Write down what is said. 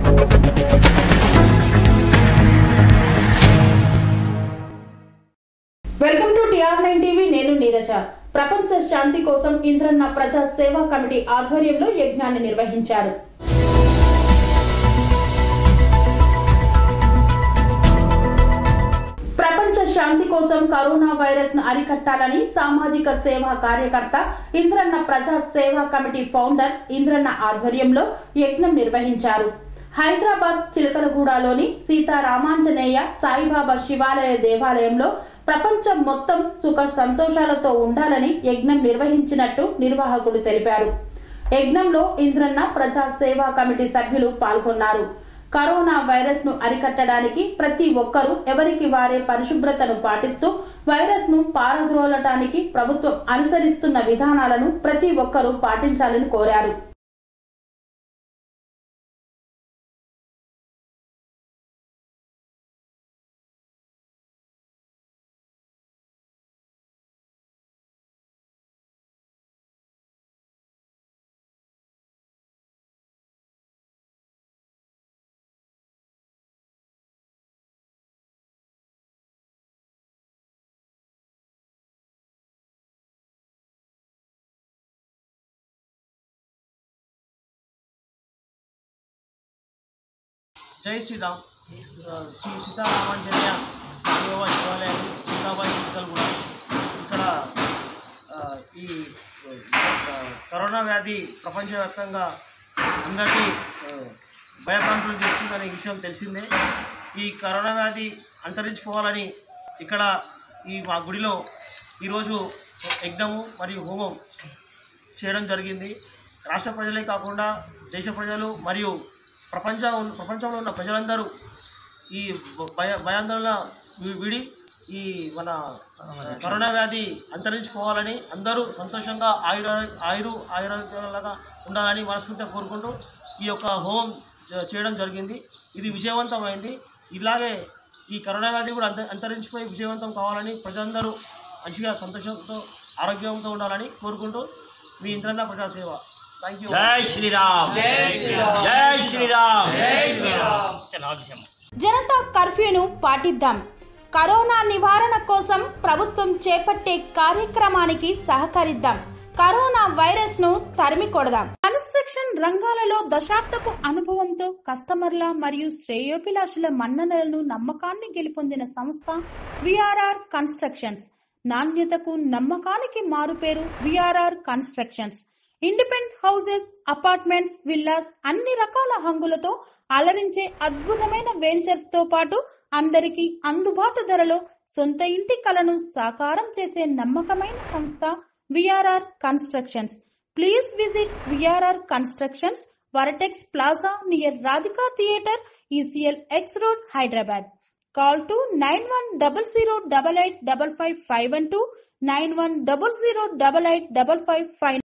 welcome to TR nine TV నేను నీరజ ప్రపంచ శాంతి కోసం ఇంద్రన్న ప్రజా సేవా కమిటీ ఆధ్వర్యంలో యజ్ఞాన్ని నిర్వహించారు ప్రపంచ శాంతి కోసం కరోనా వైరస్ ను అరికట్టాలని సామాజిక సేవా కార్యకర్త ఇంద్రన్న ప్రజా సేవా కమిటీ ఫౌండర్ ఇంద్రన్న ఆధ్వర్యంలో యజ్ఞం నిర్వహించారు హైదరాబాద్ చిలకలగూడలోని సీతారామాంజనేయ సాయిబాబా శివాలయ దేవాలయంలో ప్రపంచం మొత్తం సుఖ సంతోషాలతో ఉండాలని యజ్ఞం నిర్వహించినట్టు నిర్వాహకులు తెలిపారు యజ్ఞంలో ఇంద్రన్న ప్రజా సేవా కమిటీ సభ్యులు పాల్గొన్నారు కరోనా వైరస్ ను అరికట్టడానికి ప్రతి ఒక్కరూ ఎవరికి వారే పరిశుభ్రతను పాటిస్తూ వైరస్ ను పారద్రోలటానికి ప్రభుత్వం అనుసరిస్తున్న విధానాలను ప్రతి ఒక్కరూ పాటించాలని కోరారు జై శ్రీరామ్ ఆ, శ్రీ సీతారామాంజనేయ సాయిబాబా శివాలయం సీతాబాయి చిక్కలు కూడా ఇక్కడ ఆ, ఈ ఆ, కరోనా వ్యాధి ప్రపంచవ్యాప్తంగా అందరికీ ఆ, భయభ్రాంతులు చేస్తుందనే విషయం తెలిసిందే ఈ కరోనా వ్యాధి అంతరించిపోవాలని ఇక్కడ ఈ మా గుడిలో ఈరోజు యజ్ఞము మరియు హోమం చేయడం జరిగింది రాష్ట్ర ప్రజలే కాకుండా దేశ ప్రజలు మరియు ప్రపంచ ప్రపంచంలో ఉన్న ప్రజలందరూ ఈ భయ భయాందోళన వి- విడి ఈ మన కరోనా వ్యాధి అంతరించిపోవాలని అందరూ సంతోషంగా ఆయుర ఆయురు ఆయుర్వేదాలుగా ఉండాలని మనస్ఫూర్తిగా కోరుకుంటూ ఈ యొక్క హోమం చే- చేయడం జరిగింది ఇది విజయవంతమైంది ఇలాగే ఈ కరోనా వ్యాధి కూడా అంత అంతరించిపోయి విజయవంతం కావాలని ప్రజలందరూ మంచిగా సంతోషంతో ఆరోగ్యంతో ఉండాలని కోరుకుంటూ మీ ఇంద్రన్న ప్రజాసేవ థ్యాంక్ యూ జై శ్రీరామ్ జై శ్రీరామ్ జనతా కర్ఫ్యూను పాటిద్దాం కరోనా నివారణ కోసం ప్రభుత్వం చేపట్టే కార్యక్రమానికి సహకరిద్దాం కరోనా వైరస్ ను తరిమి కొడదాం కన్స్ట్రక్షన్ రంగాలలో దశాబ్దపు అనుభవంతో కస్టమర్ల మరియు శ్రేయోభిలాషుల మన్ననలను నమ్మకాన్ని గెలుపొందిన సంస్థ విఆర్ఆర్ కన్స్ట్రక్షన్స్ నాణ్యతకు నమ్మకానికి మారుపేరు VRR constructions independent houses apartments villas అన్ని రకాల హంగులతో అలరించే అద్భుతమైన వెంచర్స్ తో పాటు అందరికీ అందుబాటు ధరలో సొంత ఇంటి కలను సాకారం చేసే నమ్మకమైన సంస్థ VRR constructions please visit VRR constructions vertex plaza near Radhika theatre ECL X road Hyderabad call to nine one double zero double eight double five five one two nine one double zero double eight double five five